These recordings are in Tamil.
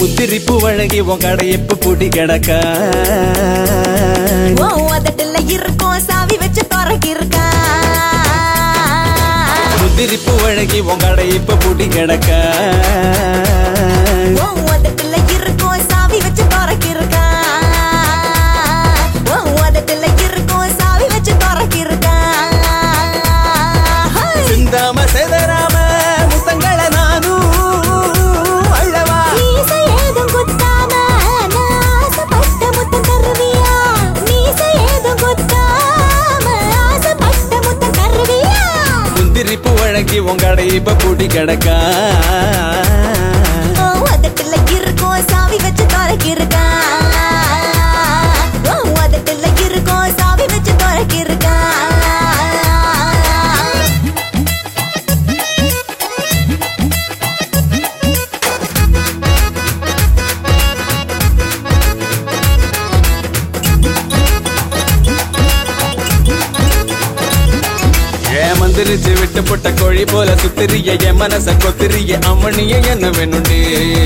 முத்திரி பூ வழங்கி உன் கடையப்பு பூட்டி கிடக்கா ஓ அதட்டுல இருக்கும் சாவி வச்சு திறக்கிருக்கா முத்திரி பூ வழங்கி உன் கடையப்பு பூட்டி கிடக்கா ஓ அதட்டுல இருக்கும் சாவி வச்சு திறக்கிருக்கா ஓ அதட்டுல இருக்கும் சாவி வச்சு திறக்கிருக்கா சிந்தாம செதறாம முத்தங்களை நானும் அழவா மீசை ஏதும் குத்தாம நான் ஆசைப்பட்ட முத்தம் தருவியா மீசை ஏதும் குத்தாம ஆசைப்பட்ட முத்தம் தருவியா முந்திரி பூ வழங்கி உன் கடையப்ப பூட்டி கிடக்கா ஓ அதட்டுல இருக்கும் சாவி வச்சு திறக்கிருக்கா ஓ அதட்டுல இருக்கும் சாவி வச்சு திறக்கிருக்கா ஏன் மந்திரிச்சு விட்டு போட்ட கோழி போல சுத்திரிய என் மனச கொத்திரிய அம்மனிய என்ன வேணுண்டே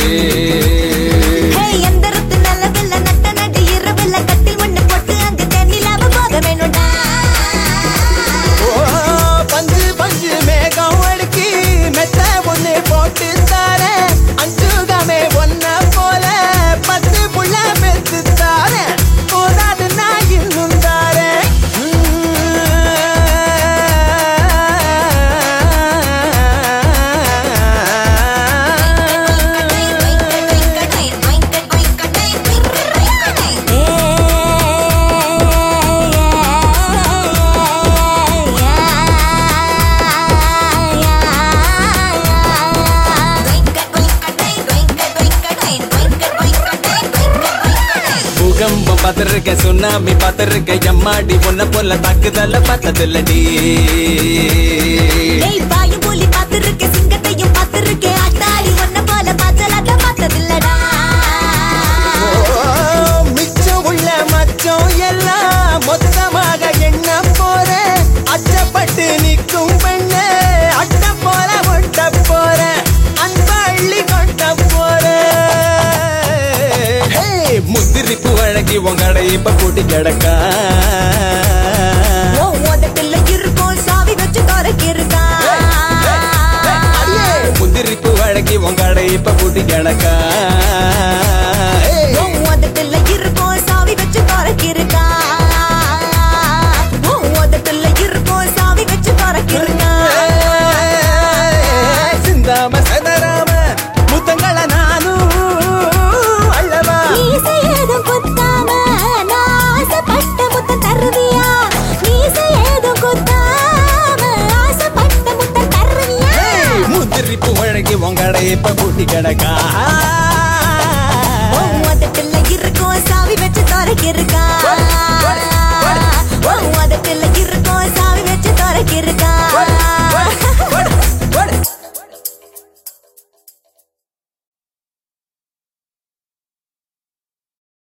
ஹே எந்தரத்து நல்லதில்ல நட்ட நடு இரவில்ல கட்டில் மண்ணு போட்டு அங்க தண்ணிலாம போக வேணும்டா ஓ, பஞ்சு பஞ்சு மேகம் அடுக்கி மெத்த ஒண்ணு போட்டு தார அஞ்சுகமே ஒன்ன போல பத்து புள்ள பெத்து தார போதாது நான் இன்னும் தாரேன் பூகம்பம் பார்த்திருக்க சுனாமி பார்த்திருக்க எம்மாடி உன்ன போல தாக்குதல பார்த்ததில்லடி ஏய் பாயும் புலி பார்த்திருக்கேன் சிங்கத்தையும் பார்த்திருக்கேன் அட்டாளி ஒன்ன போல பாச்சலாட்ட பார்த்ததில்லடா ஓ, மிச்சம் உள்ள மச்சம் எல்லாம் மொத்தமாக எண்ண போற அச்சப்பட்டு நிற்கும் பெண்ணு அட்ட போல ஒட்ட போற அன்பள்ளி கொட்ட போற ஹே, முந்திரிப்பு வழங்கி உன் கடை இப்ப கூட்டி கிடக்கா ஓ உதட்டுல இருக்கும் சாவி வச்சு திறக்கிருக்கா அடியே, முந்திரிப்பு வழங்கி உன் கடை இப்ப கூட்டி கிடக்கா ஓ உதட்டுல இருக்கும் சாவி வச்சு திறக்கிருக்கா ஓ உதட்டுல இருக்கும் சாவி வச்சு திறக்கிருக்கா சிந்தாம சதராம முத்தங்கள நானும் அள்ளவா மீசை ஏதும் குத்தாம நான் ஆசைப்பட்ட முத்தம் தருவியா மீசை ஏதும் குத்தாம ஆசைப்பட்ட முத்தம் தருவியா முந்திரிப்பு வழங்கி உங்கடை இப்ப கூட்டி கிடக்கா ஓ உதட்டுல இருக்கும் சாவி வச்சு திறக்கிருக்கா ஓ உதட்டுல இருக்கும் சாவி வச்சு திறக்கிருக்கா